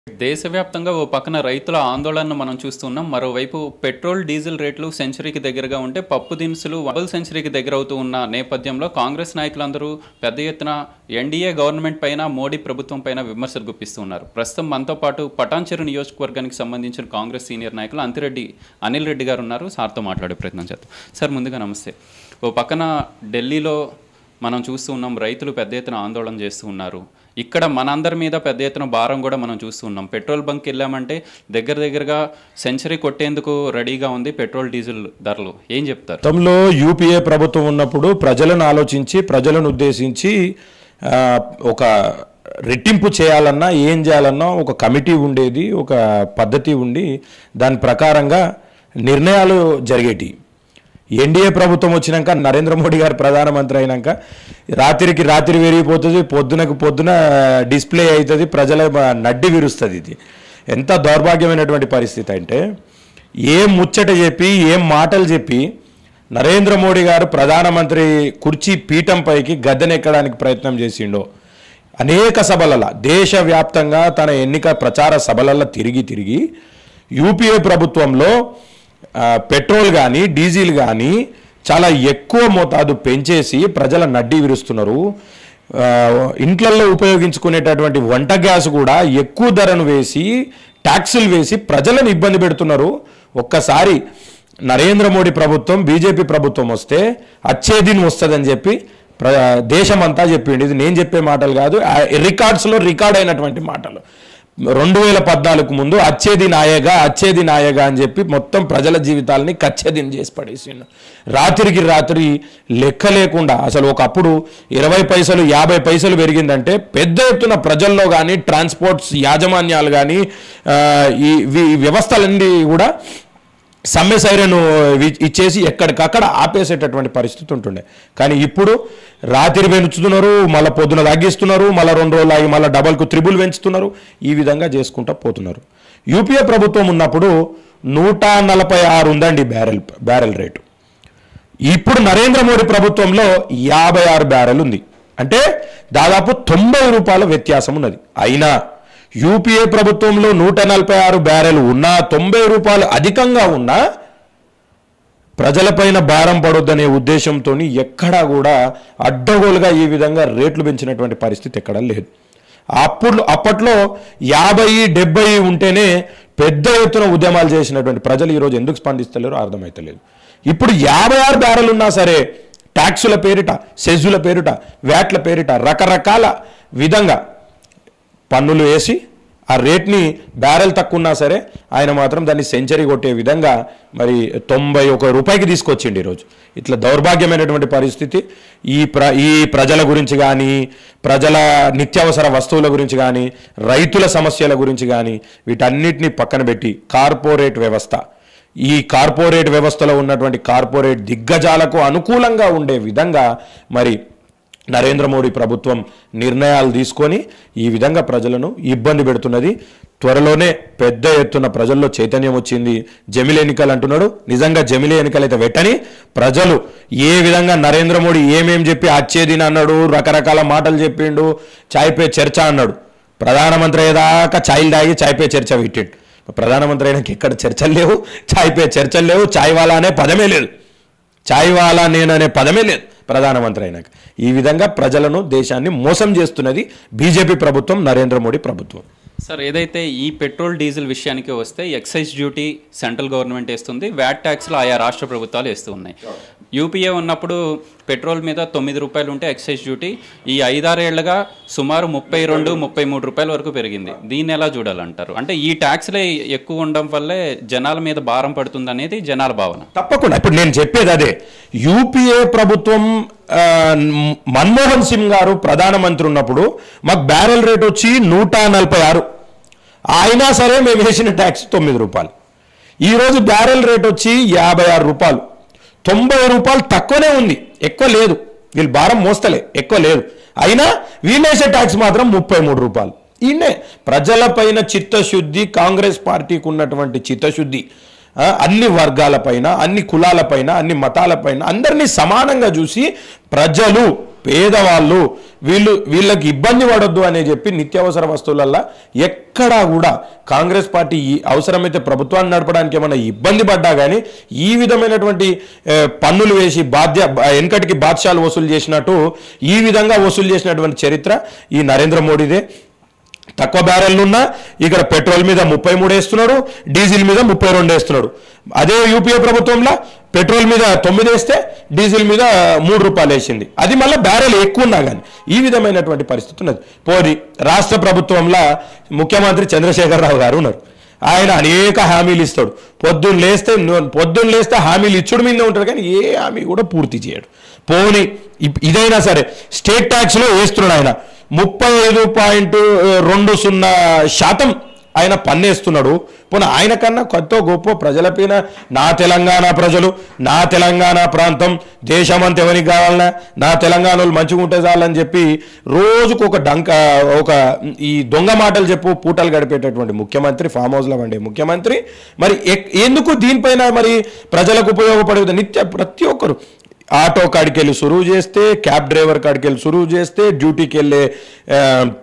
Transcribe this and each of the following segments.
దేశవ్యాప్తంగా ఓ పక్కన రైతుల ఆందోళనను మనం చూస్తున్నాం మరోవైపు పెట్రోల్ డీజిల్ రేట్లు సెంచరీకి దగ్గరగా ఉంటే పప్పు దినుసులు డబుల్ సెంచరీకి దగ్గర అవుతూ ఉన్న నేపథ్యంలో కాంగ్రెస్ నాయకులందరూ పెద్ద ఎత్తున ఎన్డీఏ గవర్నమెంట్ పైన మోడీ ప్రభుత్వం పైన విమర్శలు గుప్పిస్తున్నారు ప్రస్తుతం మనతో పాటు పటాన్చెరు నియోజకవర్గానికి సంబంధించిన కాంగ్రెస్ సీనియర్ నాయకులు అంతిరెడ్డి అనిల్ రెడ్డి గారు ఉన్నారు సార్తో మాట్లాడే ప్రయత్నం చేద్దాం సార్ ముందుగా నమస్తే ఓ పక్కన ఢిల్లీలో మనం చూస్తూ ఉన్నాం రైతులు పెద్ద ఎత్తున ఆందోళన చేస్తూ ఉన్నారు ఇక్కడ మనందరి మీద పెద్ద ఎత్తున భారం కూడా మనం చూస్తూ ఉన్నాం పెట్రోల్ బంక్ వెళ్ళామంటే దగ్గర దగ్గరగా సెంచరీ కొట్టేందుకు రెడీగా ఉంది పెట్రోల్ డీజిల్ ధరలు ఏం చెప్తారు గతంలో యూపీఏ ప్రభుత్వం ఉన్నప్పుడు ప్రజలను ఆలోచించి ప్రజలను ఉద్దేశించి ఆ, ఒక రెట్టింపు చేయాలన్నా ఏం చేయాలన్నా ఒక కమిటీ ఉండేది ఒక పద్ధతి ఉండి దాని ప్రకారంగా నిర్ణయాలు జరిగేటి ఎన్డీఏ ప్రభుత్వం వచ్చినాక నరేంద్ర మోడీ గారు ప్రధానమంత్రి అయినాక రాత్రికి రాత్రి విరిగిపోతుంది పొద్దునకు పొద్దున డిస్ప్లే అవుతుంది ప్రజల నడ్డి విరుస్తుంది ఇది ఎంత దౌర్భాగ్యమైనటువంటి పరిస్థితి అంటే ఏం ముచ్చట చెప్పి ఏం మాటలు చెప్పి నరేంద్ర మోడీ గారు ప్రధానమంత్రి కుర్చీ పీఠం పైకి గద్దెనెక్కడానికి ప్రయత్నం చేసిండో అనేక సభలలో దేశవ్యాప్తంగా తన ఎన్నిక ప్రచార సభలలో తిరిగి తిరిగి యూపీఏ ప్రభుత్వంలో ఆ, పెట్రోల్ కానీ డీజిల్ కానీ చాలా ఎక్కువ మోతాదు పెంచేసి ప్రజల నడ్డి విరుస్తున్నారు ఆ, ఇంట్లల్లో ఉపయోగించుకునేటటువంటి వంట గ్యాస్ కూడా ఎక్కువ ధరను వేసి ట్యాక్సులు వేసి ప్రజలను ఇబ్బంది పెడుతున్నారు ఒక్కసారి నరేంద్ర మోడీ ప్రభుత్వం బీజేపీ ప్రభుత్వం వస్తే అచ్చేదిన్ వస్తుందని చెప్పి ప్ర దేశమంతా చెప్పిండు ఇది నేను చెప్పే మాటలు కాదు ఆ రికార్డ్స్లో రికార్డ్ అయినటువంటి మాటలు రెండు వేల పద్నాలుగు ముందు అచ్చేది నాయగా అచ్చేది నాయగా అని చెప్పి మొత్తం ప్రజల జీవితాలని కచ్చేదిన్ చేసి పడేసిండు రాత్రికి రాత్రి లెక్క లేకుండా అసలు ఒకప్పుడు ఇరవై పైసలు యాభై పైసలు పెరిగిందంటే పెద్ద ఎత్తున ప్రజల్లో కానీ ట్రాన్స్పోర్ట్స్ యాజమాన్యాలు కానీ ఈ ఈ వ్యవస్థలన్నీ కూడా సమ్మె సైరను వి- ఇచ్చేసి ఎక్కడికక్కడ ఆపేసేటటువంటి పరిస్థితి ఉంటుండే కానీ ఇప్పుడు రాత్రి పెంచుతున్నారు మళ్ళీ పొద్దున తగ్గిస్తున్నారు మళ్ళీ రెండు రోజులు ఆగి మళ్ళీ డబల్కు త్రిబుల్ పెంచుతున్నారు ఈ విధంగా చేసుకుంటూ పోతున్నారు యూపీఏ ప్రభుత్వం ఉన్నప్పుడు నూట నలభై ఆరు ఉందండి బ్యారెల్ బ్యారెల్ రేటు ఇప్పుడు నరేంద్ర మోడీ ప్రభుత్వంలో యాభై ఆరు బ్యారెల్ ఉంది అంటే దాదాపు తొంభై రూపాయల వ్యత్యాసం ఉన్నది అయినా యూపీఏ ప్రభుత్వంలో నూట నలభై ఆరు బ్యారెల్ ఉన్నా తొంభై రూపాయలు అధికంగా ఉన్నా ప్రజలపైన భారం పడొద్దనే ఉద్దేశంతో ఎక్కడా కూడా అడ్డగోలుగా ఈ విధంగా రేట్లు పెంచినటువంటి పరిస్థితి ఎక్కడా లేదు అప్పుడు అప్పట్లో యాభై డెబ్బై ఉంటేనే పెద్ద ఎత్తున ఉద్యమాలు చేసినటువంటి ప్రజలు ఈరోజు ఎందుకు స్పందిస్తలేరో అర్థమైతలేదు ఇప్పుడు యాభై ఆరు బ్యారెల్ ఉన్నా సరే ట్యాక్సుల పేరిట సెజ్జుల పేరిట వ్యాట్ల పేరిట రకరకాల విధంగా పన్నులు వేసి ఆ రేట్ని బ్యారెల్ తక్కువ ఉన్నా సరే ఆయన మాత్రం దాన్ని సెంచరీ కొట్టే విధంగా మరి తొంభై ఒక రూపాయికి తీసుకొచ్చిండు ఈరోజు ఇట్లా దౌర్భాగ్యమైనటువంటి పరిస్థితి ఈ ప్ర ఈ ప్రజల గురించి కానీ ప్రజల నిత్యావసర వస్తువుల గురించి కానీ రైతుల సమస్యల గురించి కానీ వీటన్నిటిని పక్కన పెట్టి కార్పొరేట్ వ్యవస్థ ఈ కార్పొరేట్ వ్యవస్థలో ఉన్నటువంటి కార్పొరేట్ దిగ్గజాలకు అనుకూలంగా ఉండే విధంగా మరి నరేంద్ర మోడీ ప్రభుత్వం నిర్ణయాలు తీసుకొని ఈ విధంగా ప్రజలను ఇబ్బంది పెడుతున్నది త్వరలోనే పెద్ద ఎత్తున ప్రజల్లో చైతన్యం వచ్చింది జమిలి ఎన్నికలు అంటున్నాడు నిజంగా జమిలి ఎన్నికలు అయితే పెట్టని ప్రజలు ఏ విధంగా నరేంద్ర మోడీ ఏమేం చెప్పి అచ్చేదిన అన్నాడు రకరకాల మాటలు చెప్పిండు చాయ్ పే చర్చ అన్నాడు ప్రధానమంత్రి అయ్యేదాకా ఛాయలు తాగి చాయ్ పే చర్చ పెట్టిండు ప్రధానమంత్రి అయినాక ఎక్కడ చర్చలు లేవు చాయ్ పే చర్చలు లేవు చాయ్ వాలా అనే పదమే లేదు చాయ్ వాలా నేను అనే పదమే లేదు ప్రధానమంత్రి అయినాక ఈ విధంగా ప్రజలను దేశాన్ని మోసం చేస్తున్నది బీజేపీ ప్రభుత్వం నరేంద్ర మోడీ ప్రభుత్వం సార్ ఏదైతే ఈ పెట్రోల్ డీజిల్ విషయానికి వస్తే ఎక్సైజ్ డ్యూటీ సెంట్రల్ గవర్నమెంట్ వేస్తుంది వ్యాట్ ట్యాక్స్లు ఆయా రాష్ట్ర ప్రభుత్వాలు వేస్తూ ఉన్నాయి యూపీఏ ఉన్నప్పుడు పెట్రోల్ మీద తొమ్మిది రూపాయలు ఉంటే ఎక్సైజ్ డ్యూటీ ఈ ఐదారేళ్లుగా సుమారు ముప్పై రెండు ముప్పై మూడు రూపాయల వరకు పెరిగింది దీన్ని ఎలా చూడాలంటారు అంటే ఈ ట్యాక్స్లే ఎక్కువ ఉండడం వల్లే జనాల మీద భారం పడుతుంది అనేది జనాల భావన తప్పకుండా ఇప్పుడు నేను చెప్పేది అదే యూపీఏ ప్రభుత్వం ఆ, మన్మోహన్ సింగ్ గారు ప్రధానమంత్రి ఉన్నప్పుడు మాకు బ్యారెల్ రేట్ వచ్చి నూట నలభై ఆరు అయినా సరే మేము వేసిన ట్యాక్స్ తొమ్మిది రూపాయలు ఈరోజు బ్యారెల్ రేట్ వచ్చి యాభై ఆరు రూపాయలు తొంభై రూపాయలు తక్కువనే ఉంది ఎక్కువ లేదు వీళ్ళు భారం మోస్తలే ఎక్కువ లేదు అయినా వీళ్ళు వేసే ట్యాక్స్ మాత్రం ముప్పై మూడు రూపాయలు ఈయనే ప్రజలపైన చిత్తశుద్ధి కాంగ్రెస్ పార్టీకి ఉన్నటువంటి చిత్తశుద్ధి ఆ, అన్ని వర్గాలపైన అన్ని కులాలపైన అన్ని మతాలపైన అందరినీ సమానంగా చూసి ప్రజలు పేదవాళ్ళు వీళ్ళు వీళ్ళకి ఇబ్బంది పడొద్దు అని చెప్పి నిత్యావసర వస్తువులల్లో ఎక్కడా కూడా కాంగ్రెస్ పార్టీ ఈ అవసరమైతే ప్రభుత్వాన్ని నడపడానికి ఏమైనా ఇబ్బంది పడ్డా కానీ ఈ విధమైనటువంటి ఏ, పన్నులు వేసి బాధ్య వెనకటికి బాద్షాలు వసూలు చేసినట్టు ఈ విధంగా వసూలు చేసినటువంటి చరిత్ర ఈ నరేంద్ర మోడీదే తక్కువ బ్యారెల్లు ఉన్నా ఇక్కడ పెట్రోల్ మీద ముప్పై మూడు వేస్తున్నాడు డీజిల్ మీద ముప్పై రెండు వేస్తున్నాడు అదే యూపీఏ ప్రభుత్వంలో పెట్రోల్ మీద తొమ్మిది వేస్తే డీజిల్ మీద మూడు రూపాయలు వేసింది అది మళ్ళీ బ్యారెల్ ఎక్కువ ఉన్నా కానీ ఈ విధమైనటువంటి పరిస్థితి ఉన్నది పోది రాష్ట్ర ప్రభుత్వంలో ముఖ్యమంత్రి చంద్రశేఖరరావు గారు ఉన్నారు ఆయన అనేక హామీలు ఇస్తాడు పొద్దున్న లేస్తే ను- పొద్దున్న లేస్తే హామీలు ఇచ్చుడు మీద ఉంటాడు కానీ ఏ హామీ కూడా పూర్తి చేయడు పోని ఇప్- ఇదైనా సరే స్టేట్ ట్యాక్స్లో వేస్తున్నాడు ఆయన ముప్పై ఐదు పాయింట్ రెండు సున్నా శాతం ఆయన పన్నేస్తున్నాడు పోనీ ఆయన కన్నా కొత్త గొప్ప ప్రజలపైన నా తెలంగాణ ప్రజలు నా తెలంగాణ ప్రాంతం దేశమంతా ఎవరికి కావాలన్నా నా తెలంగాణ వాళ్ళు మంచిగా ఉంటే చాలని చెప్పి రోజుకు ఒక డంక ఒక ఈ దొంగ మాటలు చెప్పు పూటలు గడిపేటటువంటి ముఖ్యమంత్రి ఫామ్ హౌస్లో ఉండే ముఖ్యమంత్రి మరి ఎక్- ఎందుకు దీనిపైన మరి ప్రజలకు ఉపయోగపడేది నిత్య ప్రతి ఒక్కరు ఆటో కాడికి వెళ్ళి సురువు చేస్తే క్యాబ్ డ్రైవర్ కాడికి వెళ్ళి సురువు చేస్తే డ్యూటీకి వెళ్ళే ఆ,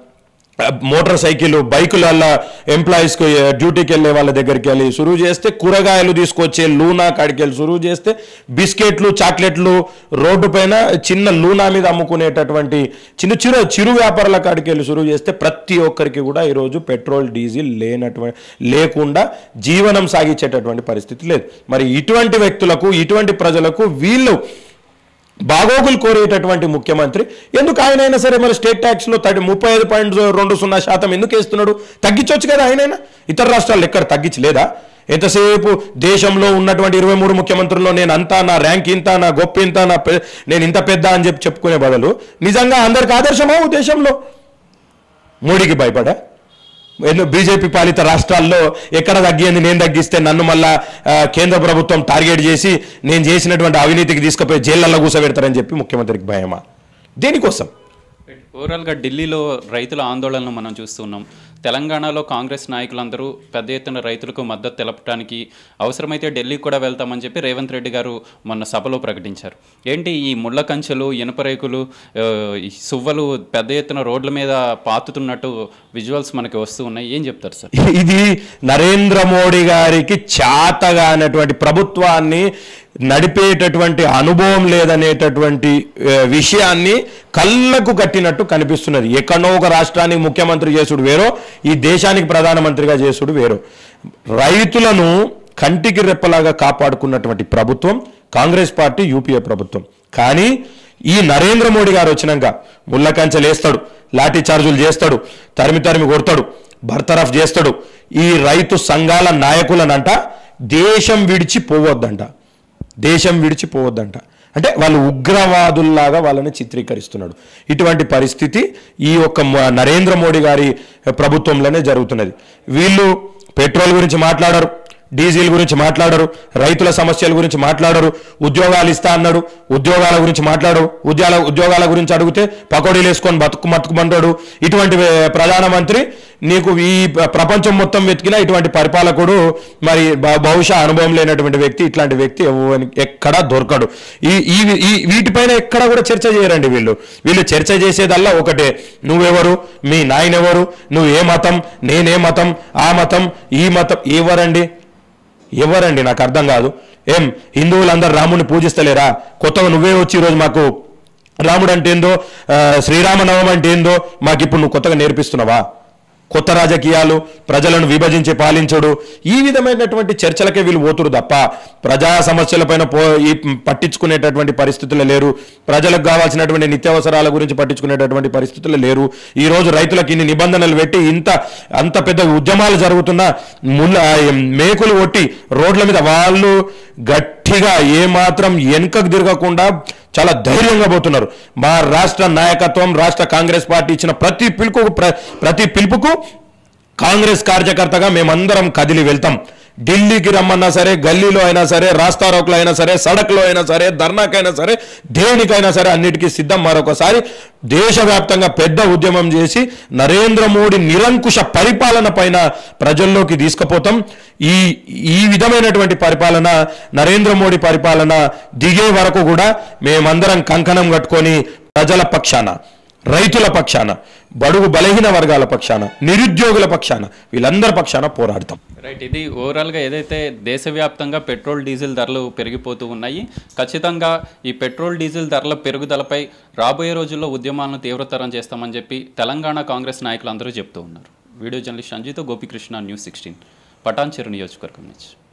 మోటార్ సైకిల్ బైకులల్లో ఎంప్లాయీస్కి డ్యూటీకి వెళ్ళే వాళ్ళ దగ్గరికి వెళ్ళి సురువు చేస్తే కూరగాయలు తీసుకొచ్చే లూనా కాడికి వెళ్ళి సురువు చేస్తే బిస్కెట్లు చాక్లెట్లు రోడ్డు పైన చిన్న లూనా మీద అమ్ముకునేటటువంటి చిన్న చిరు చిరు వ్యాపారాల కాడికి వెళ్ళి సురువు చేస్తే ప్రతి ఒక్కరికి కూడా ఈరోజు పెట్రోల్ డీజిల్ లేనటువంటి లేకుండా జీవనం సాగించేటటువంటి పరిస్థితి లేదు మరి ఇటువంటి వ్యక్తులకు ఇటువంటి ప్రజలకు వీళ్ళు బాగోగులు కోరేటటువంటి ముఖ్యమంత్రి ఎందుకు ఆయన అయినా సరే మరి స్టేట్ ట్యాక్స్లో థర్టీ ముప్పై ఐదు పాయింట్ రెండు సున్నా శాతం ఎందుకు వేస్తున్నాడు తగ్గించవచ్చు కదా ఆయనైనా ఇతర రాష్ట్రాలు ఎక్కడ తగ్గించలేదా ఎంతసేపు దేశంలో ఉన్నటువంటి ఇరవై మూడు ముఖ్యమంత్రుల్లో నేను అంతా నా ర్యాంక్ ఇంత నా గొప్ప ఇంత నా పె- నేను ఇంత పెద్ద అని చెప్పి చెప్పుకునే బదులు నిజంగా అందరికి ఆదర్శమా దేశంలో మోడీకి భయపడా ఎన్నో బీజేపీ పాలిత రాష్ట్రాల్లో ఎక్కడ తగ్గింది నేను తగ్గిస్తే నన్ను మళ్ళా ఆ, కేంద్ర ప్రభుత్వం టార్గెట్ చేసి నేను చేసినటువంటి అవినీతికి తీసుకుపోయి జైళ్ళల్లో కూర్చోబెడతారని చెప్పి ముఖ్యమంత్రికి భయమా దేనికోసం ఓవరాల్గా ఢిల్లీలో రైతుల ఆందోళనను మనం చూస్తున్నాం తెలంగాణలో కాంగ్రెస్ నాయకులందరూ పెద్ద ఎత్తున రైతులకు మద్దతు తెలపడానికి అవసరమైతే ఢిల్లీకి కూడా వెళ్తామని చెప్పి రేవంత్ రెడ్డి గారు మొన్న సభలో ప్రకటించారు ఏంటి ఈ ముళ్ళ కంచెలు ఇనుప రేకులు ఆ, ఈ సువ్వలు పెద్ద ఎత్తున రోడ్ల మీద పాతుతున్నట్టు విజువల్స్ మనకి వస్తూ ఉన్నాయి ఏం చెప్తారు సార్ ఇది నరేంద్ర మోడీ గారికి చాతగానటువంటి ప్రభుత్వాన్ని నడిపేటటువంటి అనుభవం లేదనేటటువంటి ఆ, విషయాన్ని కళ్ళకు కట్టినట్టు కనిపిస్తున్నది ఎక్కడో ఒక రాష్ట్రానికి ముఖ్యమంత్రి చేసుడు వేరో ఈ దేశానికి ప్రధానమంత్రిగా చేసుడు వేరో రైతులను కంటికి రెప్పలాగా కాపాడుకున్నటువంటి ప్రభుత్వం కాంగ్రెస్ పార్టీ యూపీఏ ప్రభుత్వం కానీ ఈ నరేంద్ర మోడీ గారు వచ్చినాక ముళ్ళ కంచెలేస్తాడు లాఠీ చార్జులు చేస్తాడు తరిమి తరిమి కొడతాడు బర్తరఫ్ చేస్తాడు ఈ రైతు సంఘాల నాయకులనంట దేశం విడిచి పోవద్దంట దేశం విడిచి పోవద్దంట అంటే వాళ్ళు ఉగ్రవాదుల్లాగా వాళ్ళని చిత్రీకరిస్తున్నాడు ఇటువంటి పరిస్థితి ఈ యొక్క మ- నరేంద్ర మోడీ గారి ప్రభుత్వంలోనే జరుగుతున్నది వీళ్ళు పెట్రోల్ గురించి మాట్లాడరు డీజిల్ గురించి మాట్లాడరు రైతుల సమస్యల గురించి మాట్లాడరు ఉద్యోగాలు ఇస్తా అన్నాడు ఉద్యోగాల గురించి మాట్లాడు ఉద్యోగాల ఉద్యోగాల గురించి అడిగితే పకోడీలు వేసుకొని బతుకు మతుకుమంటాడు ఇటువంటి వే- ప్రధానమంత్రి నీకు ఈ ప్ర- ప్రపంచం మొత్తం వెతికినా ఇటువంటి పరిపాలకుడు మరి బ- బహుశా అనుభవం లేనటువంటి వ్యక్తి ఇట్లాంటి వ్యక్తి ఎవ్వని- ఎక్కడా దొరకడు ఈ ఈ ఈ వీటిపైన ఎక్కడ కూడా చర్చ చేయరండి వీళ్ళు వీళ్ళు చర్చ చేసేదల్లా ఒకటే నువ్వెవరు మీ నాయనెవరు నువ్వు ఏ మతం నేనే మతం ఆ మతం ఈ మతం ఎవరండి ఎవరండి నాకు అర్థం కాదు ఏం హిందువులందరూ రాముని పూజిస్తలేరా కొత్తగా నువ్వే వచ్చి ఈరోజు మాకు రాముడు అంటే ఏందో ఆ, శ్రీరామనవం అంటే ఏందో మాకు ఇప్పుడు నువ్వు కొత్తగా నేర్పిస్తున్నావా కొత్త రాజకీయాలు ప్రజలను విభజించి పాలించడు ఈ విధమైనటువంటి చర్చలకే వీళ్ళు పోతురు తప్ప ప్రజా సమస్యలపైన పో ఈ పట్టించుకునేటటువంటి పరిస్థితులు లేరు ప్రజలకు కావాల్సినటువంటి నిత్యావసరాల గురించి పట్టించుకునేటటువంటి పరిస్థితులు లేరు ఈ రోజు రైతులకు ఇన్ని నిబంధనలు పెట్టి ఇంత అంత పెద్ద ఉద్యమాలు జరుగుతున్న ముళ్ళ మేకులు కొట్టి రోడ్ల మీద వాళ్ళు గట్టిగా ఏమాత్రం వెనుకకు తిరగకుండా చాలా ధైర్యంగా పోతున్నారు మా రాష్ట్ర నాయకత్వం రాష్ట్ర కాంగ్రెస్ పార్టీ ఇచ్చిన ప్రతి పిలుపుకు ప్ర- ప్రతి పిలుపుకు కాంగ్రెస్ కార్యకర్తగా మేమందరం కదిలి వెళ్తాం ఢిల్లీకి రమ్మన్నా సరే గల్లీలో అయినా సరే రాస్తారోకులో అయినా సరే సడక్లో అయినా సరే ధర్నాకైనా సరే దేనికైనా సరే అన్నిటికీ సిద్ధం మరొకసారి దేశవ్యాప్తంగా పెద్ద ఉద్యమం చేసి నరేంద్ర మోడీ నిరంకుశ పరిపాలన పైన ప్రజల్లోకి తీసుకుపోతాం ఈ ఈ విధమైనటువంటి పరిపాలన నరేంద్ర మోడీ పరిపాలన దిగే వరకు కూడా మేమందరం కంకణం కట్టుకొని ప్రజల పక్షాన రైతుల పక్షాన బడుగు బలహీన వర్గాల పక్షాన నిరుద్యోగుల పక్షాన వీళ్ళందరి పక్షాన పోరాడతాం రైట్ ఇది ఓవరాల్గా ఏదైతే దేశవ్యాప్తంగా పెట్రోల్ డీజిల్ ధరలు పెరిగిపోతూ ఉన్నాయి ఖచ్చితంగా ఈ పెట్రోల్ డీజిల్ ధరల పెరుగుదలపై రాబోయే రోజుల్లో ఉద్యమాలను తీవ్రతరం చేస్తామని చెప్పి తెలంగాణ కాంగ్రెస్ నాయకులు అందరూ చెప్తూ ఉన్నారు వీడియో జర్నలిస్ట్ సంజీతో గోపికృష్ణ న్యూస్ సిక్స్టీన్ పటాన్చెరు నియోజకవర్గం నుంచి